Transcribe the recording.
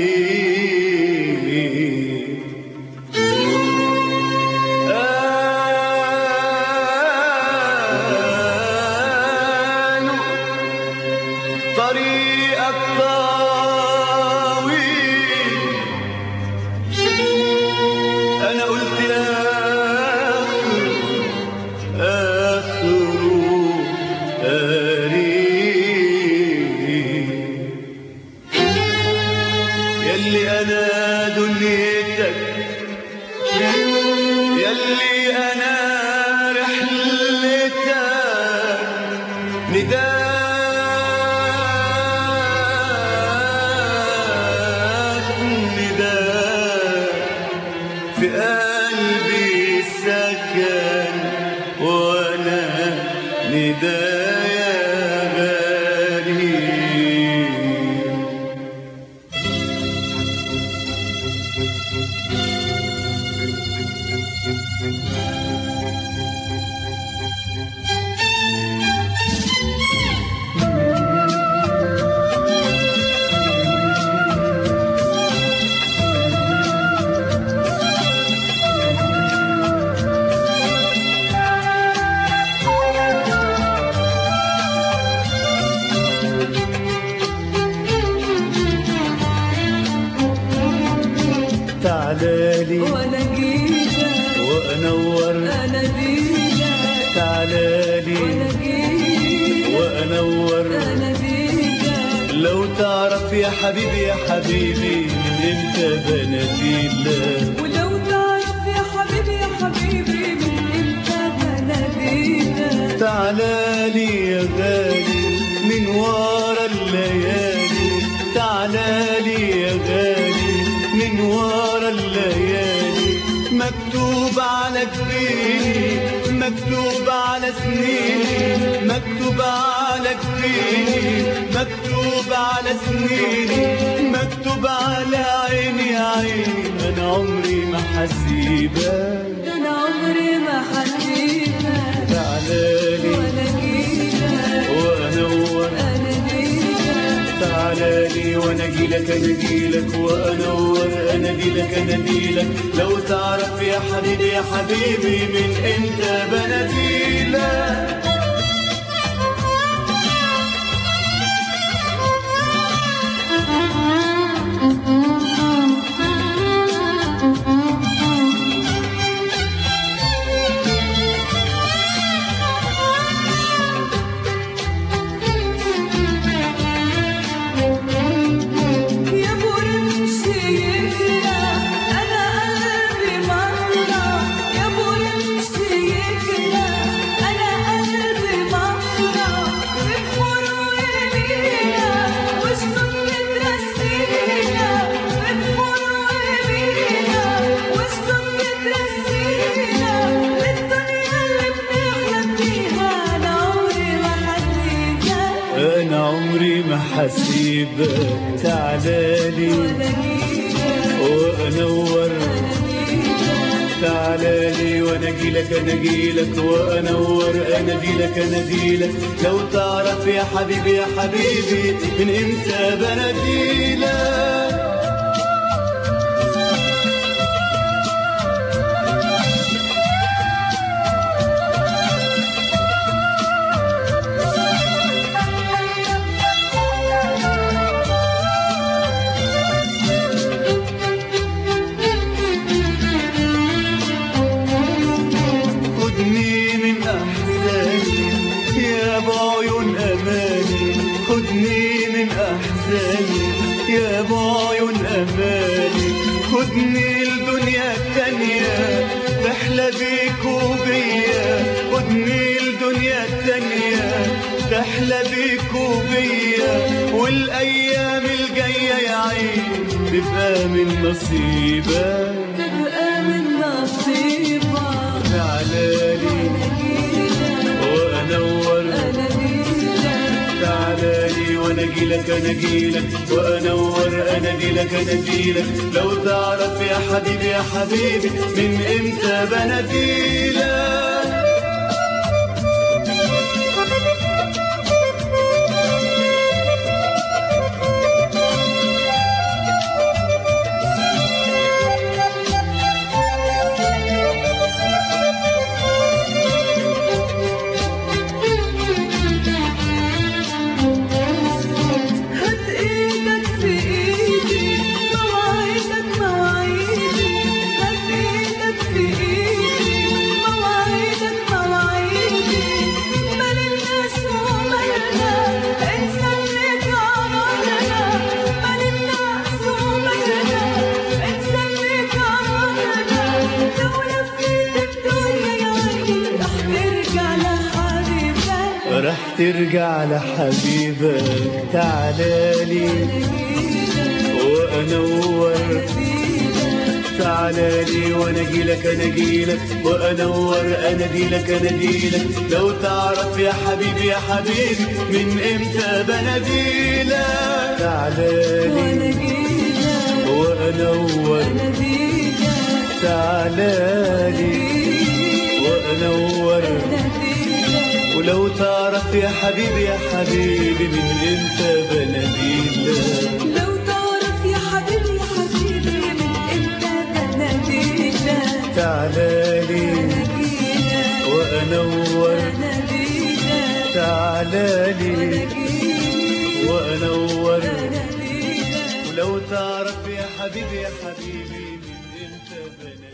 قالوا طريقك طويل انا قلت اخر اخره قريب يلي انا دنيتك يلي انا رحلتك نداك نداك في قلبي سكن وانا ندايا غريب تعالالي وانا جيتك وانور انا ديتك تعالالي وانا جيتك وانور انا ديتك لو تعرف يا حبيبي يا حبيبي من امتى بناديلك ولو تعرف يا حبيبي يا حبيبي من امتى بناديتك تعالالي يا غالي من ورا الليالي تعالالي يا غالي من ورا الليالي مكتوب على جبيني مكتوب على سنيني مكتوب على جبيني مكتوب على سنيني مكتوب على عيني يا عيني انا عمري ما حسيبك انا عمري ما حسيتك تعالالي وانا جيتك وانور انا ديتك تعالالي وانا اجيلك انا اجيلك وانور انا اجيلك انا اجيلك لو تعرف يا حبيبي يا حبيبي من امتى بناديلك يا برمشي يكلا انا قلبي مرة يا برمشي يكلا انا قلبي مرة بتمر ويمينا وشطن مترسينا بتمر ويمينا وشطن مترسينا للدنيا اللي بنحلم فيها انا عمري ما حسيتها انا عمري ما حسيبك تعالالي ولا جيتك وانور انا جيتك تعالالي وانا اجيلك انا اجيلك وانور انا اجيلك انا اجيلك لو تعرف يا حبيبي يا حبيبي من امتى بناديلك خدني من احزاني يا بعيون اماني خدني من احزاني يا بعيون اماني خدني الدنيا التانية تحلى بيك وبيا خدني الدنيا التانية تحلى بيك وبيا والايام الجاية يا عين تبقى من نصيبك تبقى من نصيبك تعالالي انا جيتك وانور انا جيتك تعالالي وانا اجيلك انا اجيلك وانور انا اجيلك انا اجيلك لو تعرف يا حبيبي يا حبيبي من امتى بناديلك ترجع لحبيبك تعالالي وانور تعالالي وانا اجيلك انا اجيلك وانور اناديلك اناديلك لو تعرف يا حبيبي يا حبيبي من امتى بناديلك تعالالي وانور تعالالي وانور ولو تعرف يا حبيبي يا حبيبي من امتى بناديلك لو تعرف يا حبيبي يا حبيبي من امتى بناديلك تعالالي ناديلك وانور ناديلك تعالالي ناديلك وانور ناديلك ولو تعرف يا حبيبي يا حبيبي من امتى بناديلك